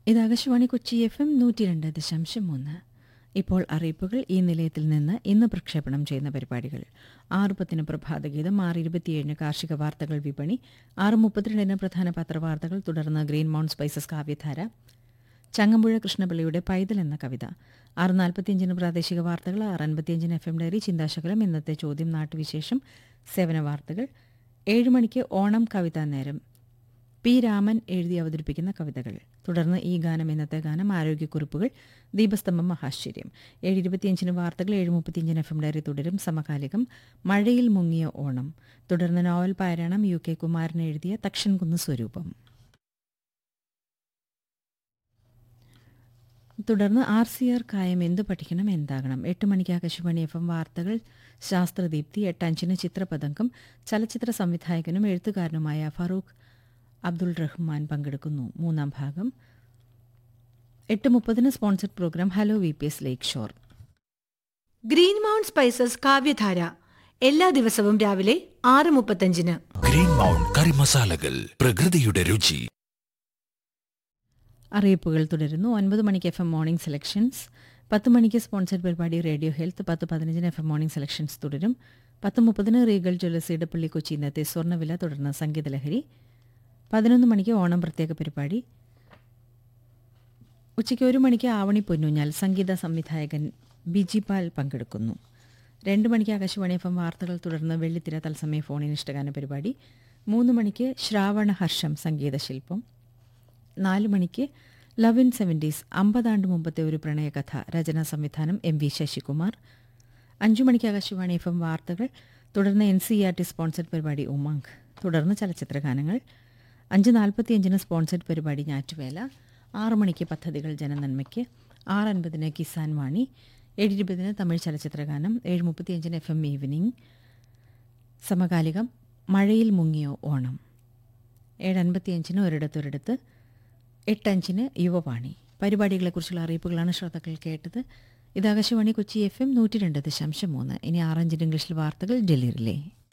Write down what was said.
ഇത് Akashvani Kochi F M നൂറ്റി രണ്ട് ദശാംശം മൂന്ന് ഇപ്പോൾ അറിയിപ്പുകൾ ഈ നിലയത്തിൽ നിന്ന് ഇന്ന് പ്രക്ഷേപണം ചെയ്യുന്ന പരിപാടികൾ ആറ് പത്തിന് പ്രഭാതഗീതം ആറ് ഇരുപത്തിയേഴിന് കാർഷിക വാർത്തകൾ വിപണി ആറ് മുപ്പത്തിരണ്ടിന് പ്രധാന പത്രവാർത്തകൾ തുടർന്ന് ഗ്രീൻ മൗണ്ട് സ്പൈസസ് കാവ്യധാര ചങ്ങമ്പുഴ കൃഷ്ണപിള്ളയുടെ പൈതൽ എന്ന കവിത ആറ് നാൽപ്പത്തിയഞ്ചിന് പ്രാദേശിക വാർത്തകൾ ആറ് അൻപത്തിയഞ്ചിന് എഫ് എം ഡയറി ചിന്താശകലം ഇന്നത്തെ ചോദ്യം നാട്ടുവിശേഷം സേവന വാർത്തകൾ ഏഴ് മണിക്ക് ഓണം കവിതാ നേരം പി രാമൻ എഴുതി അവതരിപ്പിക്കുന്ന കവിതകൾ തുടർന്ന് ഈ ഗാനം ഇന്നത്തെ ഗാനം ആരോഗ്യക്കുറിപ്പുകൾ ദീപസ്തംഭം മഹാശ്ചര്യം ഏഴ് ഇരുപത്തിയഞ്ചിന് വാർത്തകൾ ഏഴ് മുപ്പത്തിയഞ്ചിന് എഫ് എം ഡയറി തുടരും സമകാലികം മഴയിൽ മുങ്ങിയ ഓണം തുടർന്ന് നോവൽ പാരായണം യു കെ കുമാരൻ എഴുതിയ തക്ഷൻകുന്ന് സ്വരൂപം തുടർന്ന് ആർ സി ആർ കായം എന്ത് പഠിക്കണം എന്താകണം എട്ട് മണിക്ക് ആകാശവാണി എഫ് എം വാർത്തകൾ ശാസ്ത്രദീപ്തി എട്ടഞ്ചിന് ചിത്രപതങ്കം ചലച്ചിത്ര സംവിധായകനും എഴുത്തുകാരനുമായ ഫറൂഖ് അബ്ദുൾ റഹ്മാൻ പങ്കെടുക്കുന്നു മൂന്നാം ഭാഗം എട്ട് മുപ്പതിന് sponsored program hello V P S lakeshore green mount spices കാവ്യധാര എല്ലാ ദിവസവും രാവിലെ ആറ് മുപ്പത്തഞ്ചിന് ഗ്രീൻ മൗണ്ട് കറി മസാലകൾ പ്രകൃതിയുടെ രുചി അറിയിപ്പുകൾ തുടരുന്നു ഒൻപത് മണിക്ക് എഫ് എം മോർണിംഗ് സെലക്ഷൻസ് പത്ത് മണിക്ക് സ്പോൺസർഡ് പരിപാടി റേഡിയോ ഹെൽത്ത് പത്ത് പതിനഞ്ചിന് എഫ് എം മോർണിംഗ് സെലക്ഷൻസ് തുടരും പത്ത് മുപ്പതിന് റീഗൽ ജ്വല്ലസ് ഇടപ്പള്ളി കൊച്ചി ഇന്നത്തെ സ്വർണ്ണവില തുടർന്ന് സംഗീതലഹരി പതിനൊന്ന് മണിക്ക് ഓണം പ്രത്യേക പരിപാടി ഉച്ചയ്ക്ക് ഒരു മണിക്ക് ആവണി പൊന്നൂഞ്ഞാൽ സംഗീത സംവിധായകൻ ബിജി പാൽ പങ്കെടുക്കുന്നു രണ്ട് മണിക്ക് ആകാശവാണി എഫ് എം വാർത്തകൾ തുടർന്ന് വെള്ളിത്തിര തത്സമയ ഫോണിൻ ഇഷ്ടഗാന പരിപാടി മൂന്ന് മണിക്ക് ശ്രാവണ ഹർഷം സംഗീതശില്പം നാല് മണിക്ക് ലവ് ഇൻ സെവൻറ്റീസ് അമ്പതാണ്ട് മുമ്പത്തെ ഒരു പ്രണയകഥ രചനാ സംവിധാനം എം വി ശശികുമാർ അഞ്ചു മണിക്ക് ആകാശവാണി എഫ് എം വാർത്തകൾ തുടർന്ന് N C R T sponsored പരിപാടി ഉമാങ്ക് തുടർന്ന് ചലച്ചിത്ര ഗാനങ്ങൾ അഞ്ച് നാൽപ്പത്തിയഞ്ചിന് സ്പോൺസർഡ് പരിപാടി ഞാറ്റുവേല ആറ് മണിക്ക് പദ്ധതികൾ ജനനന്മയ്ക്ക് ആറ് അൻപതിന് കിസാൻ വാണി ഏഴ് ഇരുപതിന് തമിഴ് ചലച്ചിത്ര ഗാനം ഏഴ് മുപ്പത്തിയഞ്ചിന് എഫ് എം ഈവനിംഗ് സമകാലികം മഴയിൽ മുങ്ങിയോ ഓണം ഏഴ് അൻപത്തിയഞ്ചിന് ഒരിടത്തൊരിടത്ത് എട്ടഞ്ചിന് യുവവാണി പരിപാടികളെക്കുറിച്ചുള്ള അറിയിപ്പുകളാണ് ശ്രോതാക്കൾ കേട്ടത് ഇത് ആകാശവാണി കൊച്ചി എഫ് എം നൂറ്റി രണ്ട് ദശാംശം മൂന്ന് ഇനി ആറഞ്ചിന് ഇംഗ്ലീഷിൽ വാർത്തകൾ ഡൽഹിയിലെ